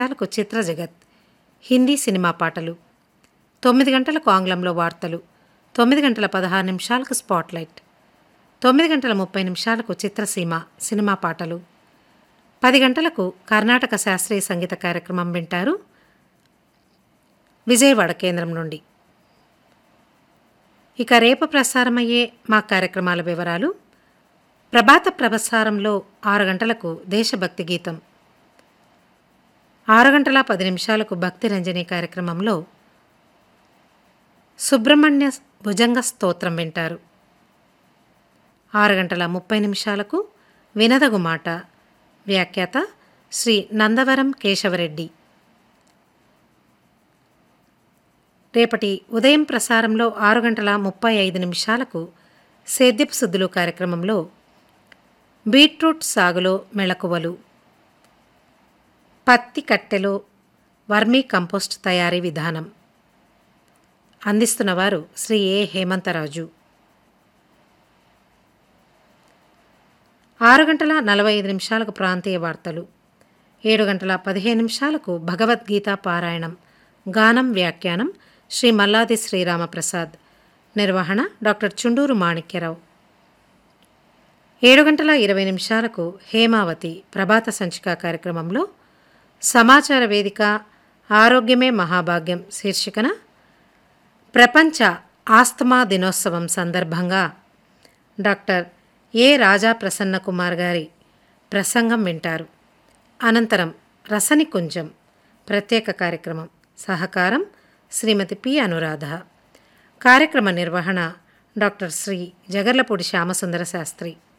నిమిషాలకు చిత్ర జగత్ హిందీ సినిమా పాటలు తొమ్మిది గంటలకు ఆంగ్లంలో వార్తలు తొమ్మిది గంటల పదహారు నిమిషాలకు స్పాట్లైట్ తొమ్మిది గంటల ముప్పై నిమిషాలకు చిత్రసీమ సినిమా పాటలు పది గంటలకు కర్ణాటక శాస్త్రీయ సంగీత కార్యక్రమం వింటారు విజయవాడ కేంద్రం నుండి ఇక రేపు ప్రసారమయ్యే మా కార్యక్రమాల వివరాలు ప్రభాత ప్రసారంలో ఆరు గంటలకు దేశభక్తి గీతం ఆరు గంటల పది నిమిషాలకు భక్తి రంజని కార్యక్రమంలో సుబ్రహ్మణ్య భుజంగ స్తోత్రం వింటారు ఆరు గంటల ముప్పై నిమిషాలకు వినదగు మాట వ్యాఖ్యాత శ్రీ నందవరం కేశవరెడ్డి రేపటి ఉదయం ప్రసారంలో ఆరు గంటల ముప్పై ఐదు నిమిషాలకు సేద్యపు సుద్దులు కార్యక్రమంలో బీట్రూట్ సాగులో మెళకువలు పత్తి కట్టెలో వర్మీ కంపోస్ట్ తయారీ విధానం అందిస్తున్నవారు శ్రీ ఏ హేమంతరాజు ఆరు గంటల నలభై ఐదు నిమిషాలకు ప్రాంతీయ వార్తలు ఏడు గంటల పదిహేను నిమిషాలకు భగవద్గీత పారాయణం గానం వ్యాఖ్యానం శ్రీ మల్లాది శ్రీరామప్రసాద్ నిర్వహణ డాక్టర్ చుండూరు మాణిక్యరావు ఏడు గంటల ఇరవై నిమిషాలకు హేమావతి ప్రభాత సంచిక కార్యక్రమంలో సమాచార వేదిక ఆరోగ్యమే మహాభాగ్యం శీర్షికన ప్రపంచ ఆస్తమా దినోత్సవం సందర్భంగా డాక్టర్ ఏ రాజా ప్రసన్న కుమార్ గారి ప్రసంగం వింటారు అనంతరం రసనికుంజం ప్రత్యేక కార్యక్రమం సహకారం శ్రీమతి పి అనురాధ కార్యక్రమ నిర్వహణ డాక్టర్ శ్రీ జగర్లపూడి శ్యామసుందర శాస్త్రి